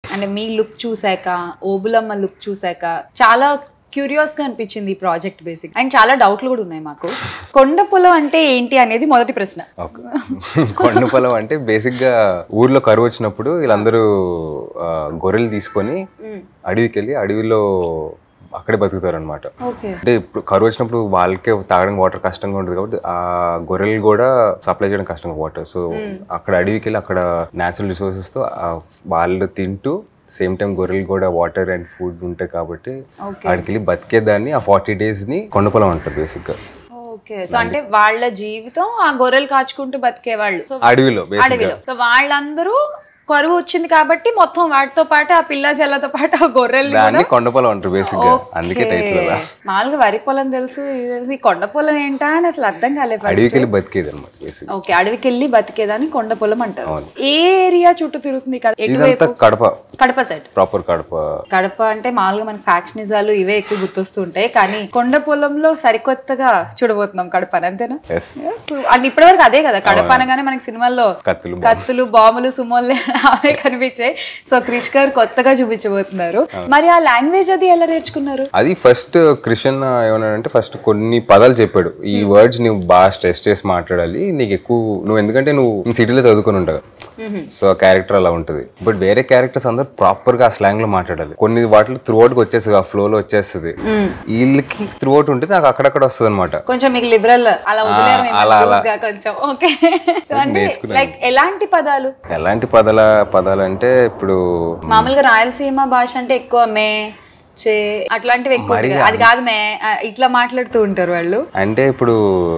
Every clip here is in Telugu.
అంటే మీ లుక్ చూసాక ఓబులమ్మ లుక్ చూసాక చాలా క్యూరియస్ గా అనిపించింది ఈ ప్రాజెక్ట్ బేసిక్ అండ్ చాలా డౌట్లు కూడా ఉన్నాయి మాకు కొండ పొలం అంటే ఏంటి అనేది మొదటి ప్రశ్న ఓకే కొండ పొలం అంటే బేసిక్గా ఊర్లో కరువు వచ్చినప్పుడు వీళ్ళందరూ ఆ, గొర్రెలు తీసుకొని అడవికి వెళ్ళి అడవిలో అక్కడే బతుకుతారు అనమాట ఓకే అంటే ఇప్పుడు కరువు వచ్చినప్పుడు వాళ్ళకే తాగడానికి వాటర్ కష్టంగా ఉంటుంది కాబట్టి ఆ గొర్రెలు కూడా సప్లై చేయడం కష్టంగా వాటర్ సో అక్కడ అడవికి వెళ్ళి అక్కడ న్యాచురల్ రిసోర్సెస్ తో ఆ వాళ్ళు తింటూ సేమ్ టైం గొర్రెలు కూడా వాటర్ అండ్ ఫుడ్ ఉంటాయి కాబట్టి ఓకే అక్కడికి వెళ్ళి బతికేదాన్ని ఆ ఫార్టీ డేస్ ని కొండపొలం అంటారు బేసిక్ గా ఓకే సో అంటే వాళ్ళ జీవితం ఆ గొర్రెలు కాచుకుంటూ బతికేవాళ్ళు సో అడవిలో బేసిక్ అడవిలో సో వాళ్ళందరూ కరువు వచ్చింది కాబట్టి మొత్తం వాటితో పాటు ఆ పిల్ల జల్లతో పాటు ఆ గొర్రెల్ని దాన్ని కొండపొలం అంటారు బేసిక్ గా అందుకే టైటిల్ అలా మామూలుగా వరి పొలం తెలుసు ఇది తెలుసు ఈ కొండ పొలం ఏంటా అని అసలు అర్థం కాలేదు first. అడవికి వెళ్ళి బతికేది అనమాట బేసిక్ ఓకే అడవికి వెళ్ళి బతికేదాన్ని కొండ పొలం అంటారు ఏ ఏరియా చుట్టూ తిరుగుతుంది కదా ఎటువైపు ఇదంతా కడప కడప సైడ్ ప్రాపర్ కడప కడప అంటే మామూలుగా మన ఫ్యాక్షనిజాలు ఇవే ఎక్కువ గుర్తొస్తూ ఉంటాయి కానీ కొండ పొలంలో సరికొత్తగా చూడబోతున్నాం కడప అంతేనా ఎస్ అండ్ ఇప్పటివరకు అదే కదా కడప అనగానే మనకి సినిమాల్లో కత్తులు కత్తులు బాంబులు సుమోలు అవే కనిపించాయి సో క్రిష్ గారు కొత్తగా చూపించబోతున్నారు మరి ఆ లాంగ్వేజ్ అది ఎలా నేర్చుకున్నారు అది ఫస్ట్ క్రిషన్ ఏమన్నాడంటే ఫస్ట్ కొన్ని పదాలు చెప్పాడు ఈ వర్డ్స్ నువ్వు బాగా స్ట్రెస్ చేసి మాట్లాడాలి నీకు ఎక్కువ నువ్వు ఎందుకంటే నువ్వు సిటీలో చదువుకొని ఉంటావు సో ఆ క్యారెక్టర్ అలా ఉంటుంది బట్ వేరే క్యారెక్టర్స్ అందరూ ప్రాపర్ గా ఆ స్లాంగ్ లో మాట్లాడాలి కొన్ని వాటిలో త్రూ అవుట్ వచ్చేస్తుంది ఆ ఫ్లో లో వచ్చేస్తుంది వీళ్ళకి త్రూ అవుట్ ఉంటే నాకు అక్కడక్కడ వస్తుంది అనమాట కొంచెం మీకు లిబరల్ అలా వదిలేరు మేము అలా, అలా. loose గా కొంచెం ఓకే అంటే నేర్చుకున్నాను. లైక్ ఎలాంటి పదాలు ఎలాంటి పదాల పదాలు అంటే ఇప్పుడు మామూలుగా రాయలసీమ భాష అంటే ఎక్కువ మే చే అట్లాంటివి ఎక్కువ ఉంటాయి కదా. అది కాదు మే ఆ, ఇట్లా మాట్లాడుతూ ఉంటారు వాళ్ళు అంటే ఇప్పుడు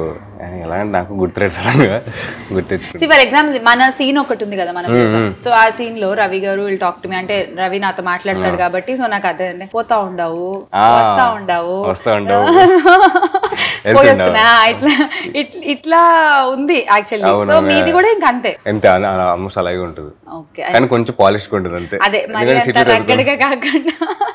ఎలా అంటే నాకు గుర్తురాడు సడన్ గా గుర్తెచ్చుకుంటా సి ఫర్ ఎగ్జాంపుల్ మన సీన్ ఒకటి ఉంది కదా మనం సో ఆ సీన్ లో రవి గారు విల్ టాక్ టు మీ అంటే రవి నాతో మాట్లాడతాడు కాబట్టి సో నాకు అదే అండి పోతా ఉండవు ఆ, వస్తా ఉండవు వస్తా ఉండవు పోయి వస్తున్నా ఇట్లా ఇట్లా ఇట్లా ఉంది యాక్చువల్లీ సో మీది కూడా ఇంక అంతే అంతే ఆల్మోస్ట్ అలాగే ఉంటుంది ఓకే కానీ కొంచెం పాలిష్ ఉంటుంది అంతే అదే మరి ఎందుకంటే అంత city లో రగ్గడిగా కాకుండా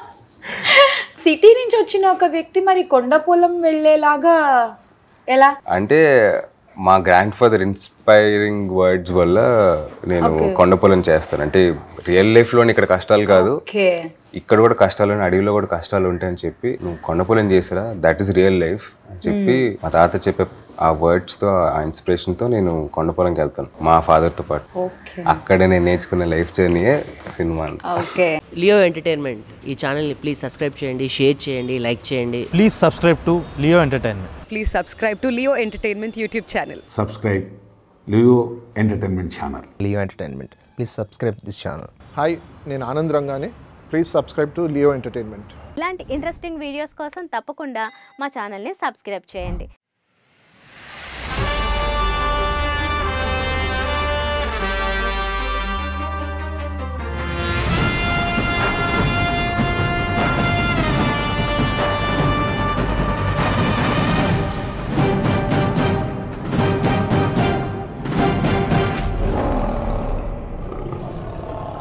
సిటీ నుంచి వచ్చిన ఒక వ్యక్తి మరి కొండ పొలం వెళ్ళేలాగా ఎలా అంటే మా గ్రాండ్ ఫాదర్ ఇన్స్పైరింగ్ వర్డ్స్ వల్ల నేను కొండపొలం చేస్తాను అంటే రియల్ లైఫ్ లోని ఇక్కడ కష్టాలు కాదు ఓకే ఇక్కడ కూడా కష్టాలు ఉన్నాయి, అడవిలో కూడా కష్టాలు ఉంటాయని చెప్పి నువ్వు కొండపొలం చేసిరా దట్ ఈస్ రియల్ లైఫ్ అని చెప్పి మా తాత చెప్పే ఆ వర్డ్స్ తో ఆ ఇన్స్పిరేషన్ తో నేను కొండపొలంకి వెళ్తాను మా father తో పాటు ఓకే అక్కడే నేను నేర్చుకున్న లైఫ్ జర్నీయే సినిమా అంట ఓకే లియో ఎంటర్టైన్మెంట్ ఈ ఛానల్ని ప్లీజ్ సబ్స్క్రైబ్ చేయండి షేర్ చేయండి లైక్ చేయండి Please subscribe to Leo Entertainment. Please subscribe to Leo Entertainment YouTube channel. subscribe Leo Entertainment Channel. Leo Entertainment. Please subscribe this channel. Hi నేను ఆనంద్ రంగానే please subscribe to Leo entertainment ఇలాంటి ఇంట్రెస్టింగ్ వీడియోస్ కోసం తప్పకుండా మా ఛానల్ని సబ్స్క్రైబ్ చేయండి